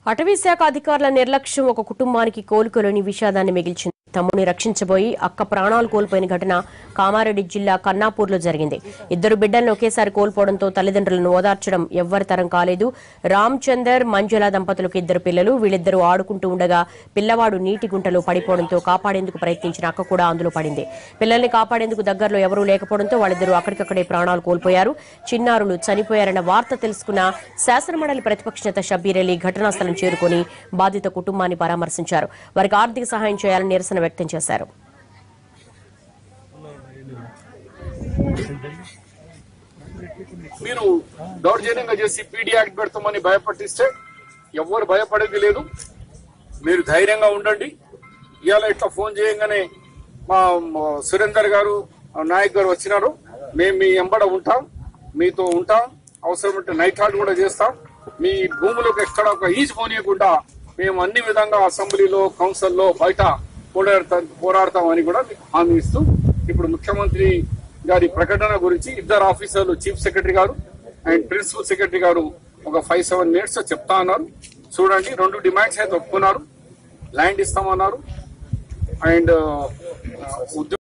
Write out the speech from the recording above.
అటవీ శాఖ అధికారుల నిర్లక్ష్యం ఒక కుటుంబానికి కోలుకోలేని విషాదాన్ని మిగిల్చింది తమ్ముని రక్షించబోయి అక్క ప్రాణాలు కోల్పోయిన ఘటన కామారెడ్డి జిల్లా కన్నాపూర్లో జరిగింది ఇద్దరు బిడ్డలను ఒకేసారి కోల్పోవడంతో తల్లిదండ్రులను ఓదార్చడం ఎవ్వరి తరం కాలేదు రామ్ చందర్ మంజుల దంపతులకు ఇద్దరు పిల్లలు వీళ్ళిద్దరూ ఆడుకుంటూ ఉండగా పిల్లవాడు నీటి గుంటలో పడిపోవడంతో కాపాడేందుకు ప్రయత్నించిన అక్క కూడా అందులో పడింది పిల్లల్ని కాపాడేందుకు దగ్గరలో ఎవరూ లేకపోవడంతో వాళ్ళిద్దరూ అక్కడికక్కడే ప్రాణాలు కోల్పోయారు చిన్నారులు చనిపోయారన్న వార్త తెలుసుకున్న శాసనమండలి ప్రతిపక్ష నేత షబ్బీర్ అలీ ఘటనా స్థలం చేరుకుని బాధిత కుటుంబాన్ని పరామర్శించారు వారికి ఆర్థిక సహాయం చేయాలని నిరసన వ్యక్తం చేశారు మీరు దౌర్జన్యంగా చేసి పీడీ యాక్ట్ పెడతామని భయపట్టిస్తే ఎవ్వరు భయపడేది లేదు మీరు ధైర్యంగా ఉండండి ఇవాళ ఇట్లా ఫోన్ చేయగానే మా మా సురేందర్ గారు ఆ నాయక్ గారు వచ్చినారు మేము మీ ఎంబడ ఉంటాం మీతో ఉంటాం అవసరం ఉంటే నైట్ హాల్ట్ కూడా చేస్తాం మీ భూములకు ఎక్కడ ఒక ఈజ్ పోనీయకుండా మేము అన్ని విధంగా అసెంబ్లీలో కౌన్సిల్లో బయట పోరాడతాం పోరాడతామని కూడా మీకు హామీ ఇస్తూ ఇప్పుడు ముఖ్యమంత్రి గారి ప్రకటన గురించి ఇద్దరు ఆఫీసర్లు చీఫ్ సెక్రటరీ గారు అండ్ ప్రిన్సిపల్ సెక్రటరీ గారు ఒక ఫైవ్ సెవెన్ మినిట్స్ చెప్తా ఉన్నారు చూడండి రెండు డిమాండ్స్ అయితే ఒప్పుకున్నారు ల్యాండ్ ఇస్తామన్నారు అండ్ ఉద్యోగ